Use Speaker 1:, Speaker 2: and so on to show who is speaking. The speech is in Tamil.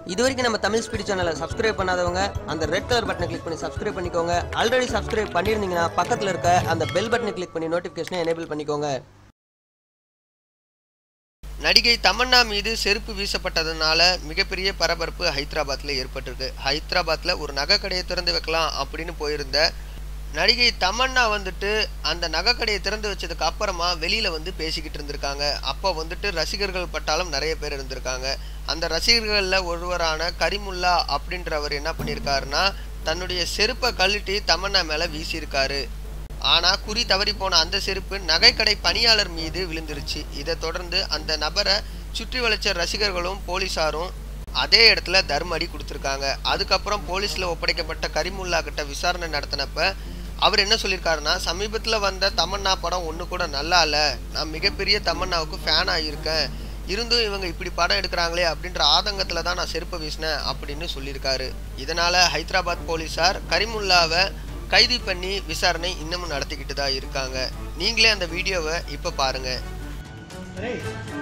Speaker 1: இது வரைக்கும் நம்ம தமிழ் ஸ்பீட் சேனலை சப்ஸ்கிரைப் பண்ணாதவங்க அந்த ரெட் கலர் பட்டனை கிளிக் பண்ணி சப்ஸ்கிரைப் பண்ணிக்கோங்க ஆல்ரெடி சப்ஸ்கிரைப் பண்ணியிருந்தீங்கன்னா பக்கத்தில் இருக்க அந்த பெல் பட்டனை கிளிக் பண்ணி நோட்டிஃபிகேஷனை எனேபிள் பண்ணிக்கோங்க
Speaker 2: நடிகை தமன்னா மீது செருப்பு வீசப்பட்டதுனால மிகப்பெரிய பரபரப்பு ஹைதராபாத்தில் ஏற்பட்டிருக்கு ஹைதராபாத்தில் ஒரு நகை கடையை திறந்து வைக்கலாம் அப்படின்னு போயிருந்த நடிகை தமன்னா வந்துட்டு அந்த நகை கடையை திறந்து வச்சதுக்கு அப்புறமா வெளியில் வந்து பேசிக்கிட்டு இருந்திருக்காங்க அப்போ வந்துட்டு ரசிகர்கள் பட்டாலும் நிறைய பேர் இருந்திருக்காங்க அந்த ரசிகர்களில் ஒருவரான கரிமுல்லா அப்படின்றவர் என்ன பண்ணியிருக்காருன்னா தன்னுடைய செருப்பை கழட்டி தமன்னா மேலே வீசியிருக்காரு ஆனால் குறி தவறி போன அந்த செருப்பு நகைக்கடை பணியாளர் மீது விழுந்துருச்சு இதை தொடர்ந்து அந்த நபரை சுற்றி வளைச்ச ரசிகர்களும் போலீஸாரும் அதே இடத்துல தர்ம அடி கொடுத்துருக்காங்க அதுக்கப்புறம் போலீஸில் ஒப்படைக்கப்பட்ட கரிமுல்லா கிட்ட விசாரணை நடத்தினப்ப அவர் என்ன சொல்லியிருக்காருன்னா சமீபத்தில் வந்த தமன்னா படம் ஒன்று கூட நல்லா இல்லை நான் மிகப்பெரிய தமன்னாவுக்கு ஃபேனாக இருக்கேன் இருந்தும் இவங்க இப்படி படம் எடுக்கிறாங்களே அப்படின்ற ஆதங்கத்தில் தான் நான் செருப்பை வீசினேன் அப்படின்னு சொல்லியிருக்காரு இதனால் ஹைதராபாத் போலீஸார் கரிமுல்லாவை கைது பண்ணி விசாரணை இன்னமும் நடத்திக்கிட்டு தான் இருக்காங்க நீங்களே அந்த வீடியோவை இப்போ பாருங்கள்
Speaker 3: अरे